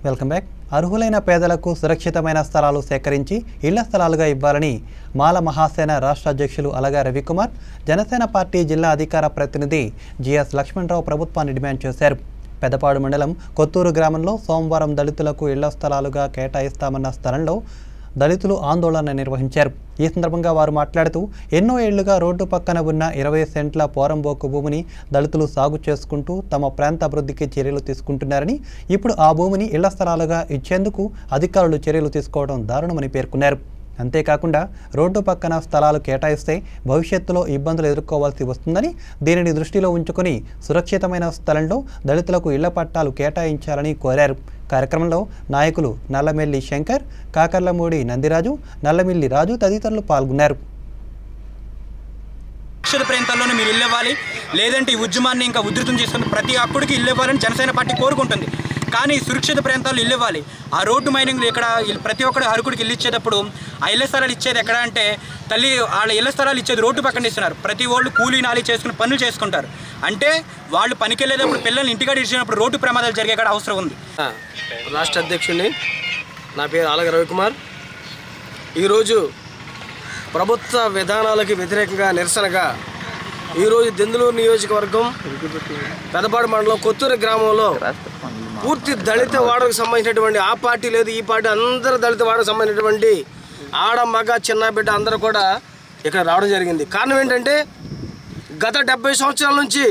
welcome back అర్హులైన పేదలకు సురక్షితమైన స్థలాలు సేకరించి ఇళ్ల స్థలాలుగా ఇవ్వాలని మాల మహాసేన రాష్ట్ర అధ్యక్షులు అలగా రవికుమార్ జనసేన పార్టీ జిల్లా అధికార ప్రతినిధి జిఎస్ లక్ష్మణరావు ప్రభుత్వాన్ని డిమాండ్ చేశారు పెదపాడు మండలం కొత్తూరు గ్రామంలో సోమవారం దళితులకు ఇళ్ల స్థలాలుగా కేటాయిస్తామన్న స్థలంలో దళితులు ఆందోళన నిర్వహించారు ఈ సందర్భంగా వారు మాట్లాడుతూ ఎన్నో ఏళ్లుగా రోడ్డు పక్కన ఉన్న ఇరవై సెంట్ల పోరంబోకు భూమిని దళితులు సాగు చేసుకుంటూ తమ ప్రాంత అభివృద్ధికి చర్యలు తీసుకుంటున్నారని ఇప్పుడు ఆ భూమిని ఇళ్ల స్థలాలుగా ఇచ్చేందుకు అధికారులు చర్యలు తీసుకోవడం దారుణమని పేర్కొన్నారు అంతేకాకుండా రోడ్డు పక్కన స్థలాలు కేటాయిస్తే భవిష్యత్తులో ఇబ్బందులు ఎదుర్కోవాల్సి వస్తుందని దీనిని దృష్టిలో ఉంచుకొని సురక్షితమైన స్థలంలో దళితులకు ఇళ్ల పట్టాలు కేటాయించాలని కోరారు కార్యక్రమంలో నాయకులు నల్లమెల్లి శంకర్ కాకర్లమూడి నందిరాజు నల్లమిల్లి రాజు తదితరులు పాల్గొన్నారు సురక్షిత ప్రాంతాల్లోనే మీరు ఇల్లు ఇవ్వాలి లేదంటే ఈ ఉద్యమాన్ని ఇంకా ఉధృతం చేసుకుని ప్రతి అప్పుడికి ఇల్లు ఇవ్వాలని జనసేన పార్టీ కోరుకుంటుంది కానీ సురక్షిత ప్రాంతాల్లో ఇల్లు ఇవ్వాలి ఆ రోడ్డు మైనింగ్లు ఇక్కడ ఇల్- ప్రతి ఒక్కడు హరుకుడికి ఇల్లు ఇచ్చేటప్పుడు ఆ ఇళ్ల స్థలాలు ఇచ్చేది ఎక్కడ అంటే తల్లి వాళ్ళ ఇళ్ల స్థలాలు ఇచ్చేది రోడ్డు పక్కన ఇస్తున్నారు ప్రతి వాళ్ళు కూలీ నాలి చేసుకుని పనులు చేసుకుంటారు అంటే వాళ్ళు పనికి వెళ్ళేటప్పుడు పిల్లల్ని ఇంటికాడ ఇచ్చినప్పుడు రోడ్డు ప్రమాదాలు జరిగే కాడ అవసరం ఉంది రాష్ట్ర అధ్యక్షుడిని నా పేరు ఆలగ రవికుమార్ ఈరోజు ప్రభుత్వ విధానాలకు వ్యతిరేకంగా నిరసనగా ఈరోజు దెందులూరు నియోజకవర్గం పెదపాడు మండలం కొత్తూరు గ్రామంలో పూర్తి దళిత వాడకు సంబంధించినటువంటి ఆ పార్టీ లేదు ఈ పార్టీ అందరు దళిత వాడకు సంబంధించినటువంటి ఆడ మగ చిన్న బిడ్డ అందరూ కూడా ఇక్కడ రావడం జరిగింది కారణం ఏంటంటే గత డెబ్బై సంవత్సరాల నుంచి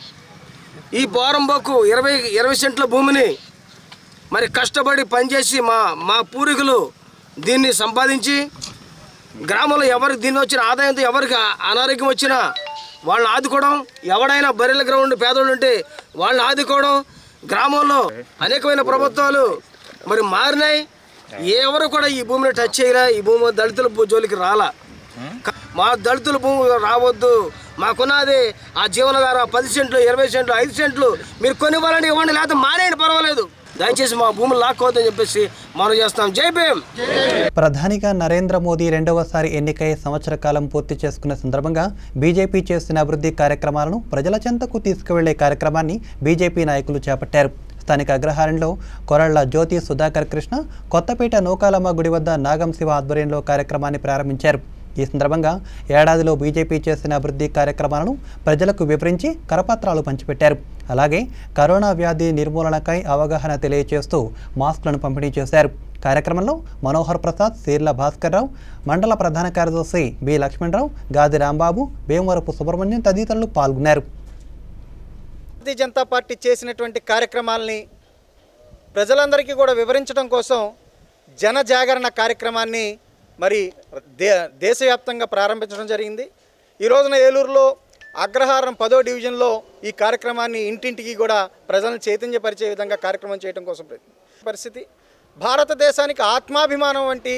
ఈ పోరంబోకు ఇరవై ఇరవై సెంట్ల భూమిని మరి కష్టపడి పనిచేసి మా మా పూర్వీకులు దీన్ని సంపాదించి గ్రామంలో ఎవరికి దీన్ని వచ్చిన ఆదాయంతో ఎవరికి అనారోగ్యం వచ్చినా వాళ్ళని ఆదుకోవడం ఎవడైనా బర్రెల గ్రౌండ్ పేదోళ్ళు ఉంటే వాళ్ళని ఆదుకోవడం గ్రామంలో అనేకమైన ప్రభుత్వాలు మరి మారినాయి ఎవరు కూడా ఈ భూమిని టచ్ చేయరా ఈ భూమి దళితుల భూ- జోలికి రాలా క- మా దళితుల భూమి రావద్దు మాకున్నది ఆ జీవనధార పది సెంట్లు ఇరవై సెంట్లు ఐదు సెంట్లు మీరు కొనివ్వాలని ఇవ్వండి లేకపోతే మానేయండి పర్వాలేదు దయచేసి మా భూములు లాక్కోవద్దని చెప్పేసి మనం చేస్తాం జై భీమ్ ప్రధానిగా నరేంద్ర మోదీ రెండవసారి ఎన్నికై సంవత్సర కాలం పూర్తి చేసుకున్న సందర్భంగా బీజేపీ చేస్తున్న అభివృద్ధి కార్యక్రమాలను ప్రజల చెంతకు తీసుకువెళ్లే కార్యక్రమాన్ని బీజేపీ నాయకులు చేపట్టారు స్థానిక అగ్రహారంలో కొరళ్ల జ్యోతి సుధాకర్ కృష్ణ కొత్తపేట నూకాలమ్మ గుడి వద్ద నాగం శివ ఆధ్వర్యంలో కార్యక్రమాన్ని ప్రారంభించారు ఈ సందర్భంగా ఏడాదిలో బీజేపీ చేసిన అభివృద్ధి కార్యక్రమాలను ప్రజలకు వివరించి కరపత్రాలు పంచిపెట్టారు అలాగే కరోనా వ్యాధి నిర్మూలనకై అవగాహన తెలియజేస్తూ మాస్కులను పంపిణీ చేశారు కార్యక్రమంలో మనోహర్ ప్రసాద్ సీర్ల భాస్కర్రావు మండల ప్రధాన కార్యదర్శి బి లక్ష్మణరావు గాది రాంబాబు భీమవరపు సుబ్రహ్మణ్యం తదితరులు పాల్గొన్నారు భారతీయ జనతా పార్టీ చేసినటువంటి కార్యక్రమాల్ని ప్రజలందరికీ కూడా వివరించడం కోసం జన జాగరణ కార్యక్రమాన్ని మరి దే దేశవ్యాప్తంగా ప్రారంభించడం జరిగింది ఈ రోజున ఏలూరులో అగ్రహారం పదో డివిజన్లో ఈ కార్యక్రమాన్ని ఇంటింటికి కూడా ప్రజలను చైతన్యపరిచే విధంగా కార్యక్రమం చేయడం కోసం ప్రయత్నం పరిస్థితి భారతదేశానికి ఆత్మాభిమానం వంటి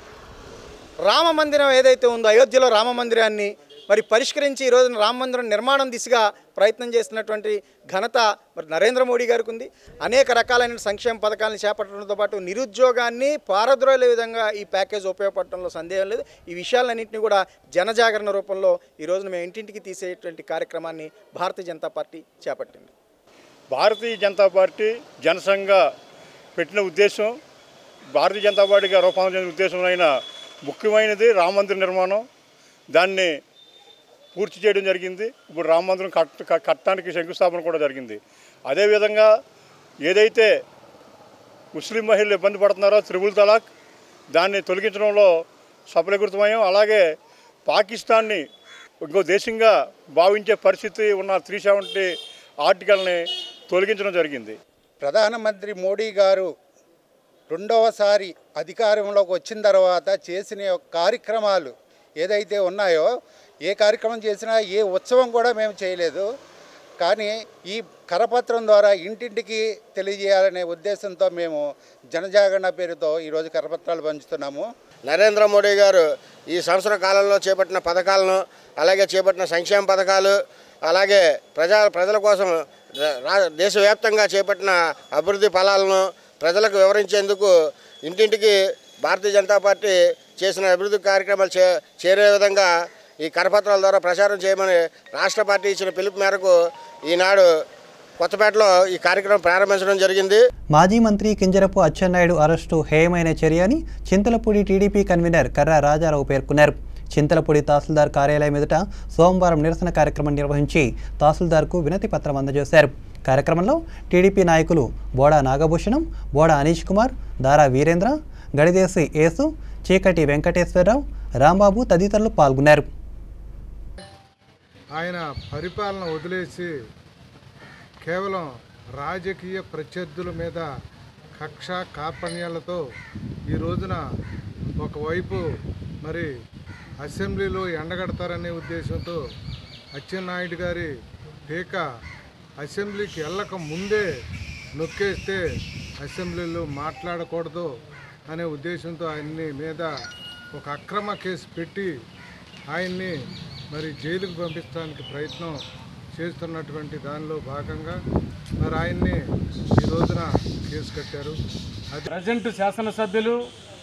రామ మందిరం ఏదైతే ఉందో అయోధ్యలో రామ మందిరాన్ని మరి పరిష్కరించి ఈ రోజున రామ మందిరం నిర్మాణం దిశగా ప్రయత్నం చేస్తున్నటువంటి ఘనత మరి నరేంద్ర మోడీ గారికి ఉంది అనేక రకాలైన సంక్షేమ పథకాలను చేపట్టడంతో పాటు నిరుద్యోగాన్ని పారద్రోలే విధంగా ఈ ప్యాకేజ్ ఉపయోగపడటంలో సందేహం లేదు ఈ విషయాలన్నింటినీ కూడా జనజాగరణ రూపంలో ఈ రోజున మేము ఇంటింటికి తీసేటువంటి కార్యక్రమాన్ని భారతీయ జనతా పార్టీ చేపట్టింది భారతీయ జనతా పార్టీ జనసంఘ పెట్టిన ఉద్దేశం భారతీయ జనతా పార్టీగా రూపాంతరం చెందిన ఉద్దేశమైన ముఖ్యమైనది రామ మందిర నిర్మాణం దాన్ని పూర్తి చేయడం జరిగింది ఇప్పుడు రామ మందిరం కట్ క- కట్టడానికి శంకుస్థాపన కూడా జరిగింది అదేవిధంగా ఏదైతే ముస్లిం మహిళలు ఇబ్బంది పడుతున్నారో త్రిబుల్ తలాక్ దాన్ని తొలగించడంలో సఫలీకృతమయ్యాం అలాగే పాకిస్తాన్ని ఇంకో దేశంగా భావించే పరిస్థితి ఉన్న త్రీ సెవెంటీ ఆర్టికల్ని తొలగించడం జరిగింది ప్రధానమంత్రి మోడీ గారు రెండవసారి అధికారంలోకి వచ్చిన తర్వాత చేసిన యొక్క కార్యక్రమాలు ఏదైతే ఉన్నాయో ఏ కార్యక్రమం చేసినా ఏ ఉత్సవం కూడా మేము చేయలేదు కానీ ఈ కరపత్రం ద్వారా ఇంటింటికి తెలియజేయాలనే ఉద్దేశంతో మేము జనజాగరణ పేరుతో ఈరోజు కరపత్రాలు పంచుతున్నాము నరేంద్ర మోడీ గారు ఈ సంవత్సర కాలంలో చేపట్టిన పథకాలను అలాగే చేపట్టిన సంక్షేమ పథకాలు అలాగే ప్రజా ప్రజల కోసం రా- దేశవ్యాప్తంగా చేపట్టిన అభివృద్ధి ఫలాలను ప్రజలకు వివరించేందుకు ఇంటింటికి భారతీయ జనతా పార్టీ చేసిన అభివృద్ధి కార్యక్రమాలు చే చేరే విధంగా ఈ కరపత్రాల ద్వారా ప్రచారం చేయమని రాష్ట్ర పార్టీ ఇచ్చిన పిలుపు మేరకు ఈనాడు కొత్తపేటలో ఈ కార్యక్రమం ప్రారంభించడం జరిగింది మాజీ మంత్రి కింజరపు అచ్చెన్నాయుడు అరెస్టు హేయమైన చర్య అని చింతలపూడి టీడీపీ కన్వీనర్ కర్రా రాజారావు పేర్కొన్నారు చింతలపూడి తహసీల్దార్ కార్యాలయం ఎదుట సోమవారం నిరసన కార్యక్రమం నిర్వహించి తహసీల్దార్కు వినతి పత్రం అందజేశారు కార్యక్రమంలో టీడీపీ నాయకులు బోడా నాగభూషణం బోడా అనీష్ కుమార్ దారా వీరేంద్ర గడిదేశి యేసు చీకటి వెంకటేశ్వరరావు రాంబాబు తదితరులు పాల్గొన్నారు ఆయన పరిపాలన వదిలేసి కేవలం రాజకీయ ప్రత్యర్థుల మీద కక్ష కార్పణ్యాలతో ఈ రోజున ఒకవైపు మరి అసెంబ్లీలో ఎండగడతారనే ఉద్దేశంతో అచ్చెన్నాయుడు గారి టీకా అసెంబ్లీకి వెళ్ళక ముందే నొక్కేస్తే అసెంబ్లీలో మాట్లాడకూడదు అనే ఉద్దేశంతో ఆయన్ని మీద ఒక అక్రమ కేసు పెట్టి ఆయన్ని మరి జైలుకు పంపించడానికి ప్రయత్నం చేస్తున్నటువంటి దానిలో భాగంగా మరి ఆయన్ని ఈ రోజున కేసు కట్టారు అది ప్రజెంట్ శాసనసభ్యులు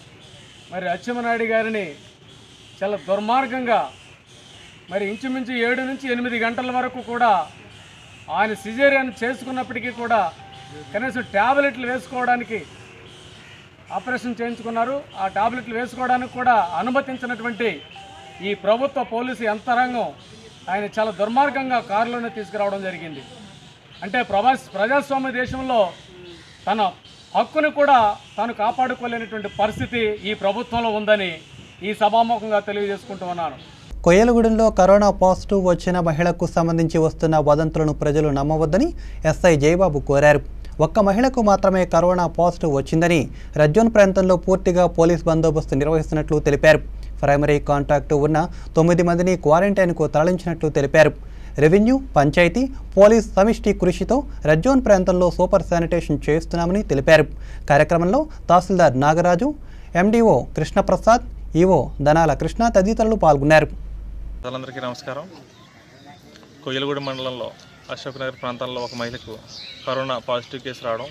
మరి అచ్చెమ్మనాయుడు గారిని చాలా దుర్మార్గంగా మరి ఇంచుమించు ఏడు నుంచి ఎనిమిది గంటల వరకు కూడా ఆయన సిజేరియన్ చేసుకున్నప్పటికీ కూడా కనీసం ట్యాబ్లెట్లు వేసుకోవడానికి ఆపరేషన్ చేయించుకున్నారు ఆ టాబ్లెట్లు వేసుకోవడానికి కూడా అనుమతించినటువంటి ఈ ప్రభుత్వ పోలీసు యంత్రాంగం ఆయన చాలా దుర్మార్గంగా కారులోనే తీసుకురావడం జరిగింది అంటే ప్రభా ప్రజాస్వామ్య దేశంలో తన హక్కుని కూడా తాను కాపాడుకోలేనటువంటి పరిస్థితి ఈ ప్రభుత్వంలో ఉందని ఈ సభాముఖంగా తెలియజేసుకుంటూ ఉన్నాను కొయ్యలగూడెంలో కరోనా పాజిటివ్ వచ్చిన మహిళకు సంబంధించి వస్తున్న వదంతులను ప్రజలు నమ్మవద్దని ఎస్ఐ జయబాబు కోరారు ఒక్క మహిళకు మాత్రమే కరోనా పాజిటివ్ వచ్చిందని రజ్జోన్ ప్రాంతంలో పూర్తిగా పోలీస్ బందోబస్తు నిర్వహిస్తున్నట్లు తెలిపారు ప్రైమరీ కాంటాక్ట్ ఉన్న తొమ్మిది మందిని క్వారంటైన్కు తరలించినట్లు తెలిపారు రెవెన్యూ పంచాయతీ పోలీస్ సమిష్టి కృషితో రజ్జోన్ ప్రాంతంలో సూపర్ శానిటేషన్ చేస్తున్నామని తెలిపారు కార్యక్రమంలో తహసీల్దార్ నాగరాజు ఎండీఓ కృష్ణప్రసాద్ ఈవో దనాల కృష్ణ తదితరులు పాల్గొన్నారు ప్రజలందరికీ నమస్కారం కొయ్యలగూడ మండలంలో అశోక్ నగర్ ప్రాంతంలో ఒక మహిళకు కరోనా పాజిటివ్ కేసు రావడం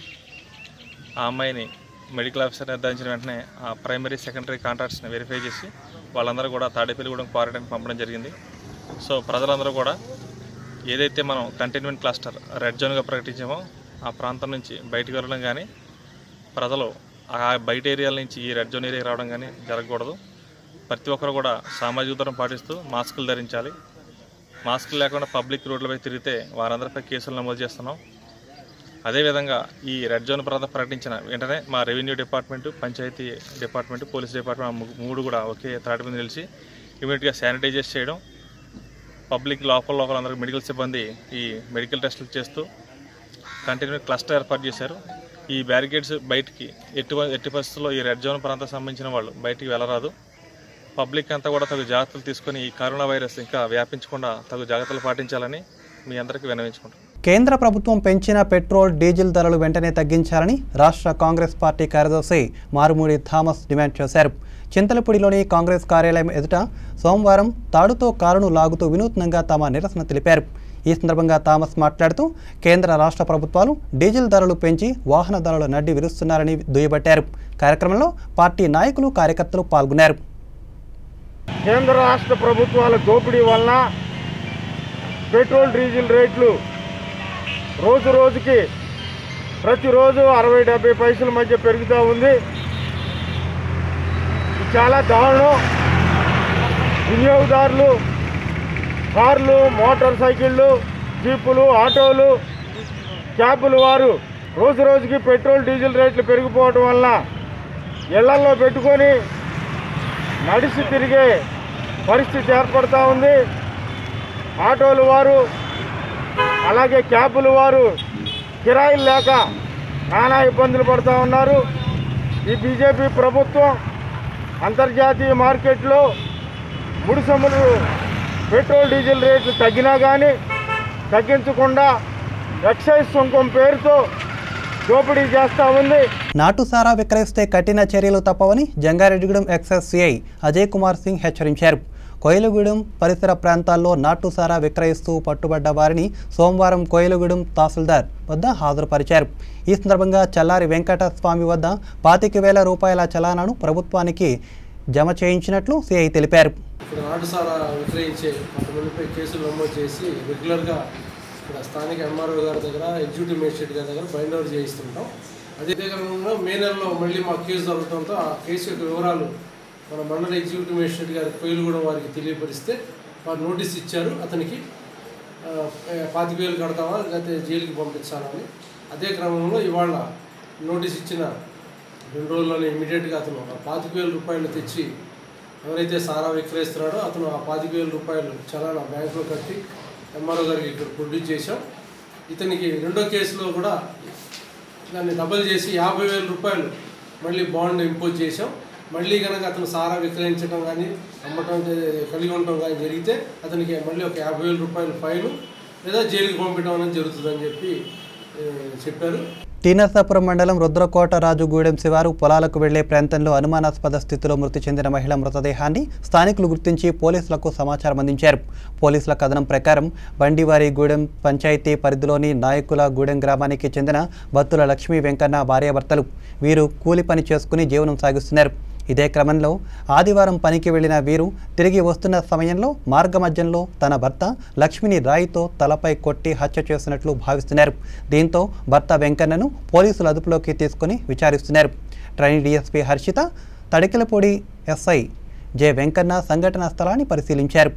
ఆ అమ్మాయిని మెడికల్ ఆఫీసర్ నిర్ధారించిన వెంటనే ఆ ప్రైమరీ సెకండరీ కాంటాక్ట్స్ని వెరిఫై చేసి వాళ్ళందరూ కూడా తాడేపల్లిగూడెం క్వారంటైన్ పంపడం జరిగింది సో ప్రజలందరూ కూడా ఏదైతే మనం కంటైన్మెంట్ క్లస్టర్ రెడ్ జోన్గా ప్రకటించామో ఆ ప్రాంతం నుంచి బయటికి వెళ్ళడం కానీ ప్రజలు ఆ బయట ఏరియాల నుంచి ఈ రెడ్ జోన్ ఏరియాకి రావడం కానీ జరగకూడదు ప్రతి ఒక్కరు కూడా సామాజిక దూరం పాటిస్తూ మాస్కులు ధరించాలి మాస్కులు లేకుండా పబ్లిక్ రోడ్లపై తిరిగితే వారందరిపై కేసులు నమోదు చేస్తున్నాం అదేవిధంగా ఈ రెడ్ జోన్ ప్రాంతం ప్రకటించిన వెంటనే మా revenue department panchayat department police department ఆ ము- మూడు కూడా ఒకే తాటి మీద నిలిచి ఇమీడియట్గా శానిటైజేస్ చేయడం పబ్లిక్ లోకల్ లోకల్ అందరికి మెడికల్ సిబ్బంది ఈ మెడికల్ టెస్టులు చేస్తూ కంటిన్యూ క్లస్టర్ ఏర్పాటు చేశారు ఈ బ్యారికేడ్స్ బయటికి ఎట్టి ఎట్టి పరిస్థితుల్లో ఈ రెడ్ జోన్ ప్రాంతం సంబంధించిన వాళ్ళు బయటికి వెళ్ళరాదు పబ్లిక్ అంతా కూడా తగు జాగ్రత్తలు తీసుకొని ఈ కరోనా వైరస్ ఇంకా వ్యాపించకుండా తగు జాగ్రత్తలు పాటించాలని మీ అందరికీ వినవించుకుంటాం కేంద్ర ప్రభుత్వం పెంచిన పెట్రోల్ డీజిల్ ధరలు వెంటనే తగ్గించాలని రాష్ట్ర కాంగ్రెస్ పార్టీ కార్యదర్శి మారుమూడి థామస్ డిమాండ్ చేశారు చింతలపూడిలోని కాంగ్రెస్ కార్యాలయం ఎదుట సోమవారం తాడుతో కారును లాగుతూ వినూత్నంగా తమ నిరసన తెలిపారు ఈ సందర్భంగా థామస్ మాట్లాడుతూ కేంద్ర రాష్ట్ర ప్రభుత్వాలు డీజిల్ ధరలు పెంచి వాహన ధరలు నడ్డి విరుస్తున్నారని దుయ్యబట్టారు కార్యక్రమంలో పార్టీ నాయకులు కార్యకర్తలు పాల్గొన్నారు కేంద్ర రాష్ట్ర ప్రభుత్వాల దోపిడీ వలన పెట్రోల్ డీజిల్ రేట్లు రోజు రోజుకి ప్రతిరోజు అరవై డెబ్బై పైసల మధ్య పెరుగుతూ ఉంది ఇది చాలా దారుణం వినియోగదారులు కార్లు మోటార్ సైకిళ్ళు జీపులు ఆటోలు క్యాబులు వారు రోజు రోజుకి పెట్రోల్ డీజిల్ రేట్లు పెరిగిపోవడం వలన ఇళ్లల్లో పెట్టుకొని నడిచి తిరిగే పరిస్థితి ఏర్పడుతూ ఉంది ఆటోలు వారు అలాగే క్యాబులు వారు కిరాయిలు లేక నానా ఇబ్బందులు పడుతూ ఉన్నారు ఈ బీజేపీ ప్రభుత్వం అంతర్జాతీయ మార్కెట్లో ముడిసొమ్ములు పెట్రోల్ డీజిల్ రేట్లు తగ్గినా కానీ తగ్గించకుండా ఎక్సైజ్ సుంకం పేరుతో దోపిడీ చేస్తూ ఉంది నాటుసారా విక్రయిస్తే కఠిన చర్యలు తప్పవని జంగారెడ్డిగూడెం ఎక్సైజ్ సిఐ అజయ్ కుమార్ సింగ్ హెచ్చరించారు కోయిలగూడెం పరిసర ప్రాంతాల్లో నాటుసారా విక్రయిస్తూ పట్టుబడ్డ వారిని సోమవారం కోయిలగూడెం తహసీల్దార్ వద్ద హాజరుపరిచారు ఈ సందర్భంగా చల్లారి వెంకట స్వామి వద్ద పాతిక వేల రూపాయల చలానాను ప్రభుత్వానికి జమ చేయించినట్లు సిఐ తెలిపారు ఇక్కడ నాటుసారా విక్రయించే కొంతమందిపై కేసులు నమోదు చేసి రెగ్యులర్గా ఇక్కడ స్థానిక ఎంఆర్ఓ గారి దగ్గర ఎగ్జిక్యూటివ్ మేజిస్ట్రేట్ గారి దగ్గర బైండ్ ఓవర్ చేయిస్తుంటాం అదే క్రమంలో మే నెలలో మళ్ళీ మాకు కేసు జరగడంతో ఆ కేసు యొక్క వివరాలు మన మండల ఎగ్జిక్యూటివ్ మేజిస్ట్రేట్ గారి కోయిలగూడెం వారికి తెలియపరిస్తే వారు నోటీస్ ఇచ్చారు అతనికి ఆ, పాతిక వేలు కడతావా లేకపోతే జైలుకి పంపించాలని అదే క్రమంలో ఇవాళ నోటీస్ ఇచ్చిన రెండు రోజుల్లోనే ఇమీడియట్గా అతను ఆ పాతిక వేల రూపాయలు తెచ్చి ఎవరైతే సారా విక్రయిస్తున్నాడో అతను ఆ పాతిక వేల రూపాయలు చలానా బ్యాంకులో కట్టి ఎంఆర్ఓ గారికి ఇక్కడ ప్రొడ్యూస్ చేశాం ఇతనికి రెండో కేసులో కూడా దాన్ని డబల్ చేసి యాభై వేల రూపాయలు మళ్ళీ బాండ్ ఇంపోజ్ చేశాం మళ్ళీ కనుక అతను సారా విక్రయించడం కానీ అమ్మటం చే- కలిగి ఉండటం కానీ జరిగితే అతనికి మళ్ళీ ఒక యాభై వేల రూపాయలు ఫైన్ లేదా జైలుకి పంపించడం అనేది జరుగుతుందని చెప్పి ఏ, చెప్పారు టీనర్సాపురం మండలం రుద్రకోట రాజుగూడెం శివారు పొలాలకు వెళ్లే ప్రాంతంలో అనుమానాస్పద స్థితిలో మృతి చెందిన మహిళ మృతదేహాన్ని స్థానికులు గుర్తించి పోలీసులకు సమాచారం అందించారు పోలీసుల కథనం ప్రకారం బండివారి గూడెం పంచాయతీ పరిధిలోని నాయకుల గూడెం గ్రామానికి చెందిన బత్తుల లక్ష్మీ వెంకన్న భార్యాభర్తలు వీరు కూలి పని చేసుకుని జీవనం సాగిస్తున్నారు ఇదే క్రమంలో ఆదివారం పనికి వెళ్లిన వీరు తిరిగి వస్తున్న సమయంలో మార్గమధ్యంలో తన భర్త లక్ష్మిని రాయితో తలపై కొట్టి హత్య చేసినట్లు భావిస్తున్నారు దీంతో భర్త వెంకన్నను పోలీసులు అదుపులోకి తీసుకుని విచారిస్తున్నారు train DSP Harshitha Tadikalapudi SI J Venkanna సంఘటనా స్థలాన్ని పరిశీలించారు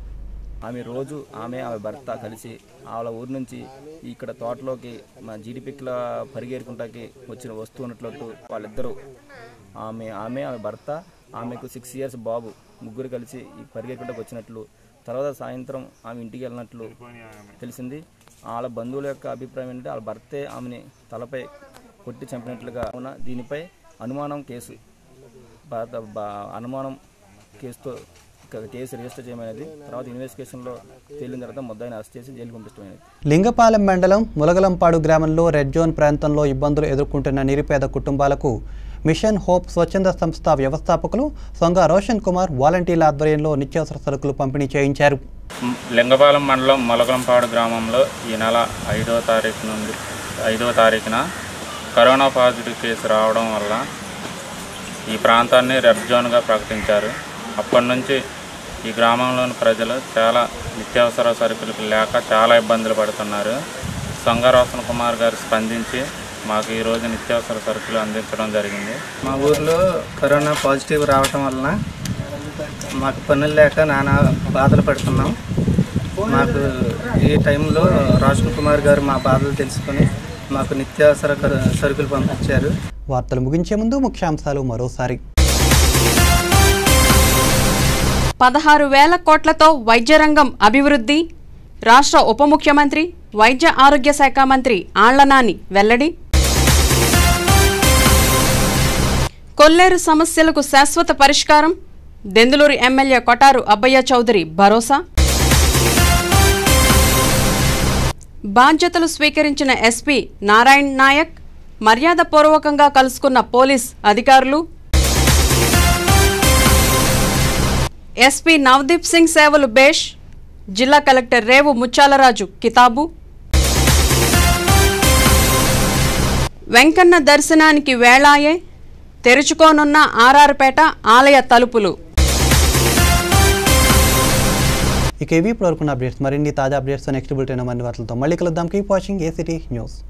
ఆమె రోజు ఆమె ఆమె భర్త కలిసి వాళ్ళ ఊరు నుంచి ఇక్కడ తోటలోకి మా జీడిపిక్కల పరిగెరుకుంటాకి వచ్చిన వస్తూ ఉన్నట్లు వాళ్ళిద్దరూ ఆమె ఆమె ఆమె భర్త ఆమెకు సిక్స్ ఇయర్స్ బాబు ముగ్గురు కలిసి ఈ పరిగెరుకుంటాకి వచ్చినట్లు తర్వాత సాయంత్రం ఆమె ఇంటికి వెళ్ళినట్లు తెలిసింది వాళ్ళ బంధువుల యొక్క అభిప్రాయం ఏంటంటే వాళ్ళ భర్తే ఆమెని తలపై కొట్టి చంపినట్లుగా ఉన్న దీనిపై అనుమానం కేసు భారత బా- అనుమానం కేసుతో ఇక కేసు రిజిస్టర్ చేయమైనది తర్వాత ఇన్వెస్టిగేషన్లో తేలిన తర్వాత ముద్దాయిని అరెస్ట్ చేసి జైలు పంపిస్తామైనది లింగపాలెం మండలం ములగలంపాడు గ్రామంలో రెడ్ జోన్ ప్రాంతంలో ఇబ్బందులు ఎదుర్కొంటున్న నిరుపేద కుటుంబాలకు మిషన్ హోప్ స్వచ్ఛంద సంస్థ వ్యవస్థాపకులు సొంగ రోషన్ కుమార్ వాలంటీర్ల ఆధ్వర్యంలో నిత్యావసర సరుకులు పంపిణీ చేయించారు లింగపాలెం మండలం మొలకలంపాడు గ్రామంలో ఈ నెల ఐదవ తారీఖు నుండి ఐదవ తారీఖున కరోనా పాజిటివ్ కేసు రావడం వల్ల ఈ ప్రాంతాన్ని రెడ్ జోన్గా ప్రకటించారు అప్పటి నుంచి ఈ గ్రామంలోని ప్రజలు చాలా నిత్యావసర సరుకులు లేక చాలా ఇబ్బందులు పడుతున్నారు సొంగ రోషన్ కుమార్ గారు స్పందించి మాకు ఈరోజు నిత్యావసర సరుకులు అందించడం జరిగింది మా ఊర్లో కరోనా పాజిటివ్ రావటం వలన మాకు పనులు లేక నానా బాధలు పడుతున్నాం మాకు ఈ టైంలో రాజన్ కుమార్ గారు మా బాధలు తెలుసుకొని మాకు నిత్యావసర కర- సరుకులు పంపించారు వార్తలు ముగించే ముందు ముఖ్యాంశాలు మరోసారి పదహారు వేల కోట్లతో వైద్య రంగం అభివృద్ధి రాష్ట్ర ఉప ముఖ్యమంత్రి వైద్య ఆరోగ్య శాఖ మంత్రి ఆళ్లనాని వెల్లడి కొల్లేరు సమస్యలకు శాశ్వత పరిష్కారం దెందులూరు ఎమ్మెల్యే కొటారు అబ్బయ్య చౌదరి భరోసా బాధ్యతలు స్వీకరించిన ఎస్పీ నారాయణ్ నాయక్ మర్యాదపూర్వకంగా కలుసుకున్న పోలీస్ అధికారులు ఎస్పీ నవదీప్ సింగ్ సేవలు బేష్ జిల్లా కలెక్టర్ రేవు ముచ్చాలరాజు కితాబు వెంకన్న దర్శనానికి వేళాయే తెరుచుకోనున్న ఆర్ఆర్పేట ఆలయ తలుపులు ఇక ఇవి ఇప్పుడు వరకున్న అప్డేట్స్ మరిన్ని తాజా అప్డేట్స్ నెక్స్ట్ బులెటిన్ మరిన్ని వార్తలతో మళ్ళీ కలుద్దాం కీప్ వాచింగ్ ఏసీటీ న్యూస్